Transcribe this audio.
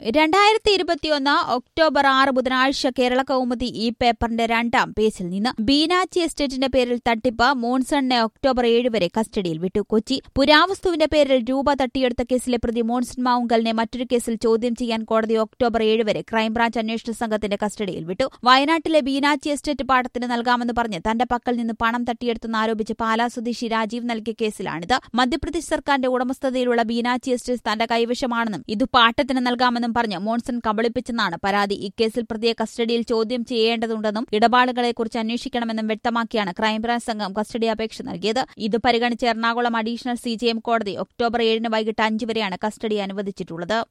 രണ്ടായിരത്തി ഇരുപത്തിയൊന്ന് ഒക്ടോബർ ആറ് ബുധനാഴ്ച കേരള കൗമുദി ഈ പേപ്പറിന്റെ രണ്ടാം പേജിൽ നിന്ന് ബീനാച്ചി എസ്റ്റേറ്റിന്റെ പേരിൽ തട്ടിപ്പ് മോൺസണിനെ ഒക്ടോബർ ഏഴ് വരെ കസ്റ്റഡിയിൽ വിട്ടു കൊച്ചി പുരാവസ്തുവിന്റെ പേരിൽ രൂപ തട്ടിയെടുത്ത കേസിലെ പ്രതി മോൺസൺ മാവുങ്കലിനെ മറ്റൊരു കേസിൽ ചോദ്യം ചെയ്യാൻ കോടതി ഒക്ടോബർ ഏഴ് വരെ ക്രൈംബ്രാഞ്ച് അന്വേഷണ സംഘത്തിന്റെ കസ്റ്റഡിയിൽ വിട്ടു വയനാട്ടിലെ ബീനാച്ചി എസ്റ്റേറ്റ് പാട്ടത്തിന് നൽകാമെന്ന് പറഞ്ഞ് തന്റെ പക്കൽ നിന്ന് പണം തട്ടിയെടുത്തെന്ന് ആരോപിച്ച് പാലാ സ്വദേശി രാജീവ് നൽകിയ കേസിലാണിത് മധ്യപ്രദേശ് സർക്കാരിന്റെ ഉടമസ്ഥതയിലുള്ള ബീനാച്ചി എസ്റ്റേറ്റ് തന്റെ കൈവശമാണെന്നും ഇത് പാട്ടത്തിന് നൽകാമെന്നും പറഞ്ഞ് മോൺസൺ കബളിപ്പിച്ചെന്നാണ് പരാതി ഇക്കേസിൽ പ്രതിയെ കസ്റ്റഡിയിൽ ചോദ്യം ചെയ്യേണ്ടതുണ്ടെന്നും ഇടപാടുകളെക്കുറിച്ച് അന്വേഷിക്കണമെന്നും വ്യക്തമാക്കിയാണ് ക്രൈംബ്രാഞ്ച് സംഘം കസ്റ്റഡി അപേക്ഷ നൽകിയത് ഇത് പരിഗണിച്ച് എറണാകുളം അഡീഷണൽ സിജിഎം കോടതി ഒക്ടോബർ ഏഴിന് വൈകിട്ട് അഞ്ച് വരെയാണ് കസ്റ്റഡി അനുവദിച്ചിട്ടുള്ളത്